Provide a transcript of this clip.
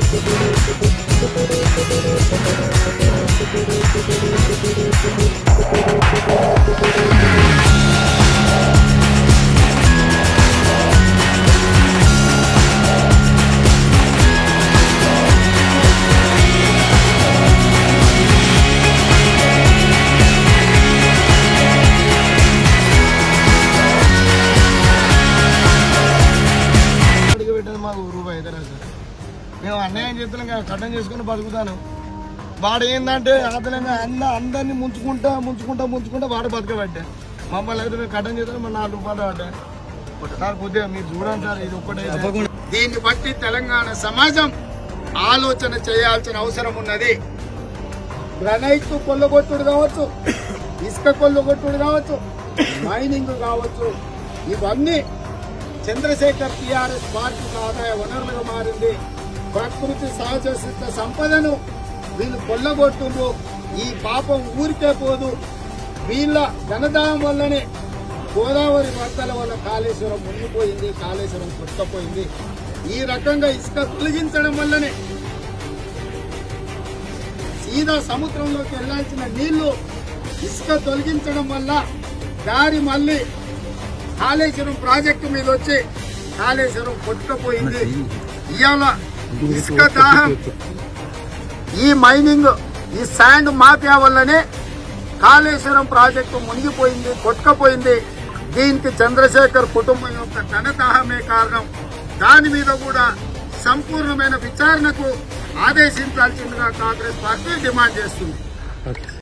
అడిగి పెట్టేది మాకు రూపాయి అయితే రాదు సార్ మేము అన్యాయం చేస్తున్నాం కదా కట్టం చేసుకుని బతుకుతాను వాడు ఏంటంటే ఆదలంగా అన్న అందరినీ ముంచుకుంటా ముంచుకుంటా ముంచుకుంటా వాడు బతకబట్టే మమ్మల్ని అయితే మేము కట్టం చేస్తాం మరి నాలుగు రూపాయలు పడ్డాయి సార్ కొద్దిగా మీరు చూడండి సార్ ఇది ఒక్కటే దీన్ని బట్టి తెలంగాణ సమాజం ఆలోచన చేయాల్సిన అవసరం ఉన్నది గ్రనైట్ కొల్లగొట్టుడు కావచ్చు ఇసుక కొల్లగొట్టుడు కావచ్చు మైనింగ్ కావచ్చు ఇవన్నీ చంద్రశేఖర్ టిఆర్ఎస్ పార్టీకి ఆదాయ వనరులుగా మారింది ప్రకృతి సహజ సిద్ధ సంపదను వీళ్ళు కొల్లగొట్టుండ్రు ఈ పాపం ఊరికే పోదు వీళ్ళ ధనదానం వల్లనే గోదావరి వరదల వల్ల కాళేశ్వరం మునిగిపోయింది కాళేశ్వరం కొట్టుకపోయింది ఈ రకంగా ఇసుక తొలగించడం వల్లనే సీదా సముద్రంలోకి వెళ్లాల్సిన నీళ్లు ఇసుక తొలగించడం వల్ల దారి మళ్ళీ కాళేశ్వరం ప్రాజెక్టు మీద వచ్చి కాళేశ్వరం కొట్టుకుపోయింది ఇవాళ ఇసుక దాహం ఈ మైనింగ్ ఈ శాండ్ మాఫియా వల్లనే కాళేశ్వరం ప్రాజెక్టు మునిగిపోయింది కొట్టుకపోయింది దీనికి చంద్రశేఖర్ కుటుంబం యొక్క ధనదాహమే కారణం దాని మీద కూడా సంపూర్ణమైన విచారణకు ఆదేశించాల్సిందిగా కాంగ్రెస్ పార్టీ డిమాండ్ చేస్తుంది